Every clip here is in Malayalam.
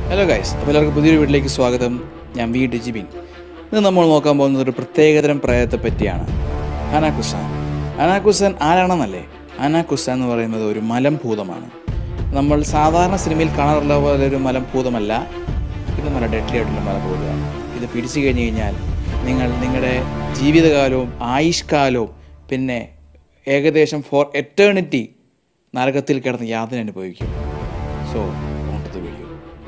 ഹലോ ഗൈസ് അപ്പോൾ എല്ലാവർക്കും പുതിയൊരു വീട്ടിലേക്ക് സ്വാഗതം ഞാൻ വി ഡിജിബിൻ ഇന്ന് നമ്മൾ നോക്കാൻ പോകുന്നത് ഒരു പ്രത്യേകതരം പ്രേതത്തെ പറ്റിയാണ് അനാക്കുസാൻ അനാക്കുസാൻ ആരാണെന്നല്ലേ അനാക്കുസാൻ എന്ന് പറയുന്നത് ഒരു മലംഭൂതമാണ് നമ്മൾ സാധാരണ സിനിമയിൽ കാണാറുള്ള പോലെ ഒരു മലംഭൂതമല്ല ഇത് നല്ല ഡെഡ്ലി ആയിട്ടുള്ള മലംഭൂതമാണ് ഇത് പിടിച്ചു കഴിഞ്ഞ് കഴിഞ്ഞാൽ നിങ്ങൾ നിങ്ങളുടെ ജീവിതകാലവും ആയുഷ്കാലവും പിന്നെ ഏകദേശം ഫോർ എറ്റേണിറ്റി നരകത്തിൽ കിടന്ന് യാതന അനുഭവിക്കും so on to the video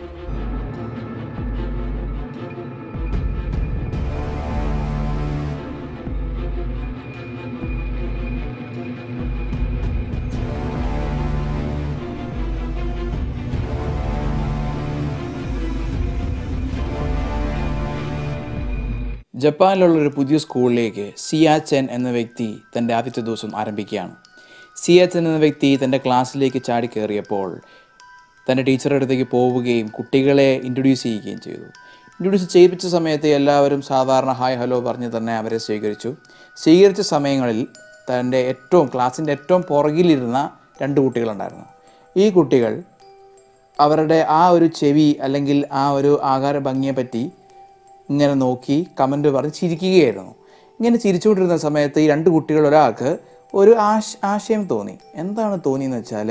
ജപ്പാനിലുള്ള ഒരു പുതിയ സ്കൂളിലേക്ക് സിയാച്ചൻ എന്ന വ്യക്തി തൻ്റെ ആദ്യത്തെ ദിവസം ആരംഭിക്കുകയാണ് സിയാച്ചൻ എന്ന വ്യക്തി തൻ്റെ ക്ലാസ്സിലേക്ക് ചാടി കയറിയപ്പോൾ തൻ്റെ ടീച്ചറുടെ അടുത്തേക്ക് പോവുകയും കുട്ടികളെ ഇൻട്രൊഡ്യൂസ് ചെയ്യുകയും ചെയ്തു ഇൻട്രൊഡ്യൂസ് ചെയ്യിപ്പിച്ച സമയത്ത് എല്ലാവരും സാധാരണ ഹായ് ഹലോ പറഞ്ഞ് തന്നെ അവരെ സ്വീകരിച്ചു സ്വീകരിച്ച സമയങ്ങളിൽ തൻ്റെ ഏറ്റവും ക്ലാസ്സിൻ്റെ ഏറ്റവും പുറകിലിരുന്ന രണ്ട് കുട്ടികളുണ്ടായിരുന്നു ഈ കുട്ടികൾ അവരുടെ ആ ഒരു ചെവി അല്ലെങ്കിൽ ആ ഒരു ആകാര ഭംഗിയെ പറ്റി ഇങ്ങനെ നോക്കി കമൻ്റ് പറഞ്ഞ് ചിരിക്കുകയായിരുന്നു ഇങ്ങനെ ചിരിച്ചുകൊണ്ടിരുന്ന സമയത്ത് ഈ രണ്ട് കുട്ടികൾ ഒരാൾക്ക് ഒരു ആശ ആശയം തോന്നി എന്താണ് തോന്നിയെന്ന് വെച്ചാൽ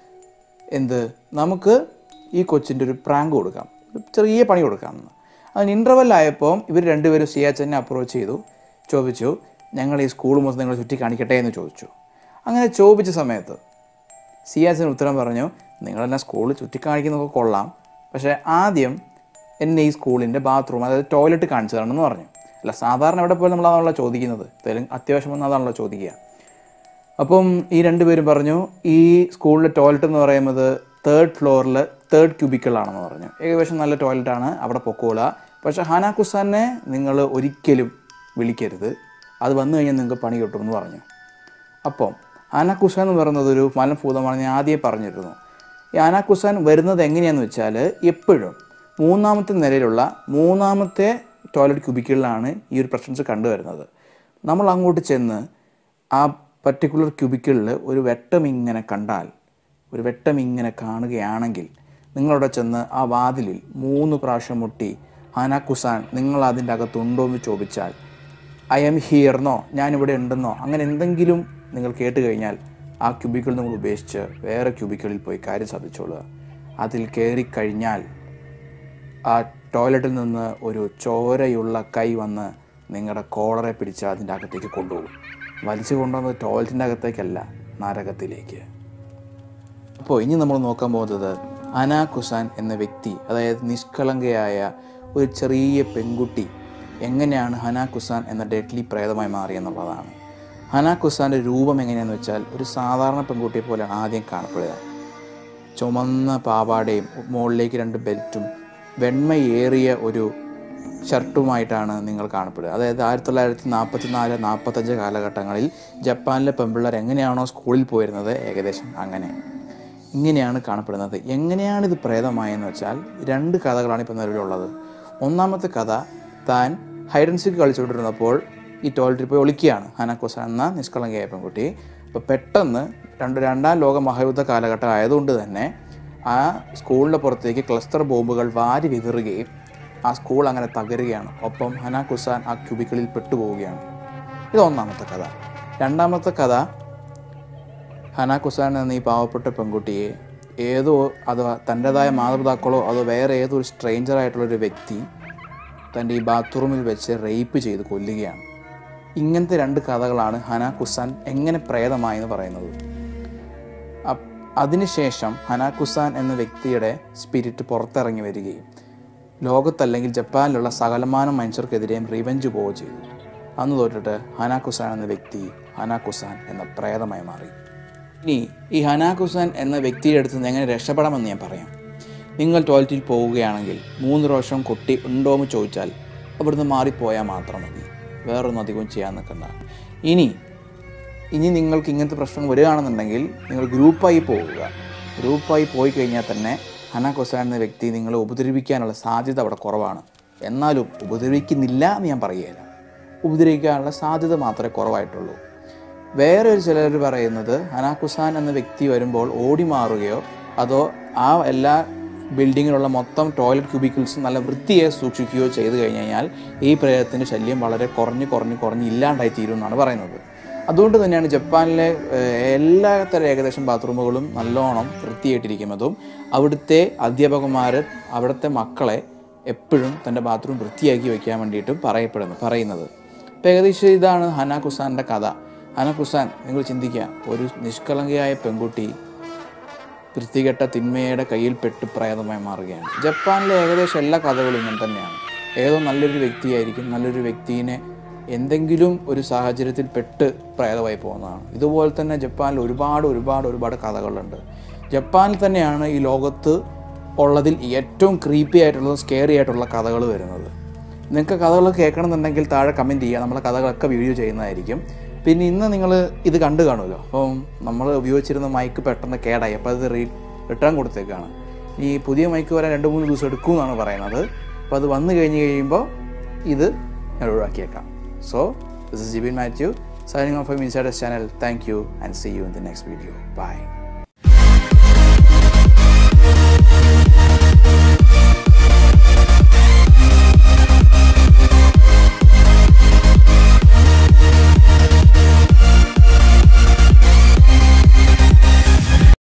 എന്ത് നമുക്ക് ഈ കൊച്ചിൻ്റെ ഒരു പ്രാങ്ക് കൊടുക്കാം ഒരു ചെറിയ പണി കൊടുക്കാമെന്ന് അതിന് ഇൻ്റർവെല്ലായപ്പോൾ ഇവർ രണ്ടുപേരും സിയാച്ചനെ അപ്രോച്ച് ചെയ്തു ചോദിച്ചു ഞങ്ങൾ ഈ സ്കൂൾ മൊത്തം നിങ്ങൾ ചുറ്റി കാണിക്കട്ടെ എന്ന് ചോദിച്ചു അങ്ങനെ ചോദിച്ച സമയത്ത് സിയാസിന് ഉത്തരം പറഞ്ഞു നിങ്ങളെല്ലാം സ്കൂളിൽ ചുറ്റിക്കാണിക്കുന്നതൊക്കെ കൊള്ളാം പക്ഷേ ആദ്യം എന്നെ ഈ സ്കൂളിൻ്റെ ബാത്റൂം അതായത് ടോയ്ലറ്റ് കാണിച്ചു തരണമെന്ന് പറഞ്ഞു അല്ല സാധാരണ എവിടെ പോലും നമ്മൾ അതാണല്ലോ ചോദിക്കുന്നത് എന്തെങ്കിലും അത്യാവശ്യം വന്നാൽ അതാണല്ലോ ചോദിക്കുക അപ്പം ഈ രണ്ടുപേരും പറഞ്ഞു ഈ സ്കൂളിലെ ടോയ്ലറ്റ് എന്ന് പറയുന്നത് തേർഡ് ഫ്ലോറിൽ തേർഡ് ക്യൂബിക്കിളാണെന്ന് പറഞ്ഞു ഏകദേശം നല്ല ടോയ്ലറ്റാണ് അവിടെ പൊക്കോളുക പക്ഷേ ഹാനാക്കുസാനെ നിങ്ങൾ ഒരിക്കലും വിളിക്കരുത് അത് വന്നു കഴിഞ്ഞാൽ നിങ്ങൾക്ക് പണി കിട്ടുമെന്ന് പറഞ്ഞു അപ്പം ആനാക്കുസാൻ എന്ന് പറയുന്നത് ഒരു മലഭൂതമാണ് ഞാൻ ആദ്യം പറഞ്ഞിരുന്നു ഈ ആനാക്കുസാൻ വരുന്നത് എങ്ങനെയാണെന്ന് വെച്ചാൽ എപ്പോഴും മൂന്നാമത്തെ നിലയിലുള്ള മൂന്നാമത്തെ ടോയ്ലറ്റ് ക്യൂബിക്കിളിലാണ് ഈ ഒരു പ്രശ്നസ് കണ്ടുവരുന്നത് നമ്മൾ അങ്ങോട്ട് ചെന്ന് ആ പർട്ടിക്കുലർ ക്യൂബിക്കിളിൽ ഒരു വെട്ടം ഇങ്ങനെ കണ്ടാൽ ഒരു വെട്ടം ഇങ്ങനെ കാണുകയാണെങ്കിൽ നിങ്ങളവിടെ ചെന്ന് ആ വാതിലിൽ മൂന്ന് പ്രാവശ്യം മുട്ടി ഹാനാക്കുസാൻ നിങ്ങൾ അതിൻ്റെ അകത്തുണ്ടോ എന്ന് ചോദിച്ചാൽ ഐ എം ഹിയർന്നോ ഞാനിവിടെ ഉണ്ടെന്നോ അങ്ങനെ എന്തെങ്കിലും നിങ്ങൾ കേട്ട് കഴിഞ്ഞാൽ ആ ക്യൂബിക്കിൾ നിങ്ങൾ ഉപേക്ഷിച്ച് വേറെ ക്യൂബിക്കിളിൽ പോയി കാര്യം സാധിച്ചോളുക അതിൽ കയറിക്കഴിഞ്ഞാൽ ആ ടോയ്ലറ്റിൽ നിന്ന് ഒരു ചോരയുള്ള കൈ വന്ന് നിങ്ങളുടെ കോളറെ പിടിച്ച് അതിൻ്റെ അകത്തേക്ക് കൊണ്ടുപോകും വലിച്ചു കൊണ്ടുവന്നത് ടോയ്ലറ്റിൻ്റെ അകത്തേക്കല്ല നരകത്തിലേക്ക് അപ്പോൾ ഇനി നമ്മൾ നോക്കാൻ പോകുന്നത് അനാ കുസാൻ എന്ന വ്യക്തി അതായത് നിഷ്കളങ്കയായ ഒരു ചെറിയ പെൺകുട്ടി എങ്ങനെയാണ് ഹനാ കുസാൻ എന്ന ഡെഡ്ലി പ്രേതമായി മാറിയെന്നുള്ളതാണ് ഹനാ കുസാൻ്റെ രൂപം എങ്ങനെയാണെന്ന് വെച്ചാൽ ഒരു സാധാരണ പെൺകുട്ടിയെ പോലെയാണ് ആദ്യം കാണപ്പെടുക ചുമന്ന പാവാടയും മുകളിലേക്ക് രണ്ട് ബെൽറ്റും വെണ്മയേറിയ ഒരു ഷർട്ടുമായിട്ടാണ് നിങ്ങൾ കാണപ്പെടുക അതായത് ആയിരത്തി തൊള്ളായിരത്തി നാൽപ്പത്തി നാല് നാൽപ്പത്തഞ്ച് കാലഘട്ടങ്ങളിൽ ജപ്പാനിലെ പെൺപിള്ളേർ എങ്ങനെയാണോ സ്കൂളിൽ പോയിരുന്നത് ഏകദേശം അങ്ങനെ ഇങ്ങനെയാണ് കാണപ്പെടുന്നത് എങ്ങനെയാണ് ഇത് പ്രേതമായെന്ന് വെച്ചാൽ രണ്ട് കഥകളാണ് ഇപ്പോൾ നിലവിലുള്ളത് ഒന്നാമത്തെ കഥ താൻ ഹൈഡൻസിക്ക് കളിച്ചുകൊണ്ടിരുന്നപ്പോൾ ഈ ടോയ്ലറ്റിൽ പോയി ഒളിക്കുകയാണ് ഹനക്കോസ എന്ന നിഷ്കളങ്കയായ പെൺകുട്ടി അപ്പോൾ പെട്ടെന്ന് രണ്ട് രണ്ടാം ലോക മഹായുദ്ധ കാലഘട്ടം ആയതുകൊണ്ട് തന്നെ ആ സ്കൂളിൻ്റെ പുറത്തേക്ക് ക്ലസ്റ്റർ ബോംബുകൾ വാരി വിതറുകയും ആ സ്കൂൾ അങ്ങനെ തകരുകയാണ് ഒപ്പം ഹന കുസാൻ ആ ക്യൂബിക്കളിൽ പെട്ടുപോവുകയാണ് ഇത് ഒന്നാമത്തെ കഥ രണ്ടാമത്തെ കഥ ഹന കുസാൻ എന്ന ഈ പാവപ്പെട്ട പെൺകുട്ടിയെ ഏതോ അഥവാ തൻ്റെതായ മാതാപിതാക്കളോ അതോ വേറെ ഏതോ ഒരു സ്ട്രേഞ്ചർ ആയിട്ടുള്ളൊരു വ്യക്തി തൻ്റെ ഈ ബാത്റൂമിൽ വെച്ച് റേപ്പ് ചെയ്ത് കൊല്ലുകയാണ് ഇങ്ങനത്തെ രണ്ട് കഥകളാണ് ഹന കുസാൻ എങ്ങനെ പ്രേതമായി എന്ന് പറയുന്നത് അപ്- അതിനുശേഷം ഹനാക്കുസാൻ എന്ന വ്യക്തിയുടെ സ്പിരിറ്റ് പുറത്തിറങ്ങി വരികയും ലോകത്തല്ലെങ്കിൽ ജപ്പാനിലുള്ള സകലമാനം മനുഷ്യർക്കെതിരെയും റിവെഞ്ച് പോവുക ചെയ്തു അന്ന് തൊട്ടിട്ട് ഹനാക്കുസാൻ എന്ന വ്യക്തി ഹനാക്കുസാൻ എന്ന പ്രേതമായി മാറി ഇനി ഈ ഹനാക്കുസാൻ എന്ന വ്യക്തിയുടെ അടുത്ത് നിന്ന് എങ്ങനെ രക്ഷപ്പെടാമെന്ന് ഞാൻ പറയാം നിങ്ങൾ ടോയ്ലറ്റിൽ പോവുകയാണെങ്കിൽ മൂന്ന് പ്രാവശ്യം കുട്ടി ഉണ്ടോ എന്ന് ചോദിച്ചാൽ അവിടുന്ന് മാറിപ്പോയാൽ മാത്രം മതി വേറൊന്നും അധികം ചെയ്യാൻ നിൽക്കണ്ട ഇനി ഇനി നിങ്ങൾക്ക് ഇങ്ങനത്തെ പ്രശ്നം വരികയാണെന്നുണ്ടെങ്കിൽ നിങ്ങൾ ഗ്രൂപ്പായി പോവുക ഗ്രൂപ്പായി പോയി കഴിഞ്ഞാൽ തന്നെ ഹന കൊസാൻ എന്ന വ്യക്തി നിങ്ങളെ ഉപദ്രവിക്കാനുള്ള സാധ്യത അവിടെ കുറവാണ് എന്നാലും ഉപദ്രവിക്കുന്നില്ല എന്ന് ഞാൻ പറയുകയില്ല ഉപദ്രവിക്കാനുള്ള സാധ്യത മാത്രമേ കുറവായിട്ടുള്ളൂ വേറെ ഒരു ചിലർ പറയുന്നത് ഹനാക്കുസാൻ എന്ന വ്യക്തി വരുമ്പോൾ ഓടി മാറുകയോ അതോ ആ എല്ലാ ബിൽഡിങ്ങിലുള്ള മൊത്തം ടോയ്ലറ്റ് ക്യൂബിക്കിൾസും നല്ല വൃത്തിയെ സൂക്ഷിക്കുകയോ ചെയ്തു കഴിഞ്ഞ് കഴിഞ്ഞാൽ ഈ പ്രേതത്തിൻ്റെ ശല്യം വളരെ കുറഞ്ഞ് കുറഞ്ഞ് കുറഞ്ഞ് ഇല്ലാണ്ടായി തീരും എന്നാണ് പറയുന്നത് അതുകൊണ്ട് തന്നെയാണ് ജപ്പാനിലെ ഏഹ്, എല്ലാ തരം ഏകദേശം ബാത്റൂമുകളും നല്ലോണം വൃത്തിയായിട്ടിരിക്കുന്നതും അവിടുത്തെ അധ്യാപകന്മാർ അവിടുത്തെ മക്കളെ എപ്പോഴും തൻ്റെ ബാത്റൂം വൃത്തിയാക്കി വെക്കാൻ വേണ്ടിയിട്ടും പറയപ്പെടുന്നു പറയുന്നത് അപ്പോൾ ഏകദേശം ഇതാണ് ഹന കുസാൻ്റെ കഥ ഹന കുസാൻ നിങ്ങൾ ചിന്തിക്കുക ഒരു നിഷ്കളങ്കയായ പെൺകുട്ടി വൃത്തികെട്ട തിന്മയുടെ കയ്യിൽ പെട്ട് പ്രേതമായി മാറുകയാണ് ജപ്പാനിലെ ഏകദേശം എല്ലാ കഥകളും ഇങ്ങനെ തന്നെയാണ് ഏതോ നല്ലൊരു വ്യക്തിയായിരിക്കും നല്ലൊരു വ്യക്തിനെ എന്തെങ്കിലും ഒരു സാഹചര്യത്തിൽ പെട്ട് പ്രേതമായി പോകുന്നതാണ് ഇതുപോലെ തന്നെ ജപ്പാനിൽ ഒരുപാട് ഒരുപാട് ഒരുപാട് കഥകളുണ്ട് ജപ്പാനിൽ തന്നെയാണ് ഈ ലോകത്ത് ഉള്ളതിൽ ഏറ്റവും ക്രീപ്പി ആയിട്ടുള്ളതും സ്കെയറി ആയിട്ടുള്ള കഥകൾ വരുന്നത് നിങ്ങൾക്ക് കഥകൾ കേൾക്കണമെന്നുണ്ടെങ്കിൽ താഴെ കമൻറ്റ് ചെയ്യുക നമ്മളെ കഥകളൊക്കെ വീഡിയോ ചെയ്യുന്നതായിരിക്കും പിന്നെ ഇന്ന് നിങ്ങൾ ഇത് കണ്ടു കാണുമല്ലോ അപ്പം നമ്മൾ ഉപയോഗിച്ചിരുന്ന മൈക്ക് പെട്ടെന്ന് കേടായി അപ്പോൾ അത് റീ റിട്ടേൺ കൊടുത്തേക്കാണ് ഈ പുതിയ മൈക്ക് വരാൻ രണ്ട് മൂന്ന് ദിവസം എടുക്കും എന്നാണ് പറയുന്നത് അപ്പോൾ അത് വന്നു കഴിഞ്ഞ് കഴിയുമ്പോൾ ഇത് ഞാൻ ഒഴിവാക്കിയേക്കാം so this is Jibin Mathew signing off insides channel thank you and see you in the next video by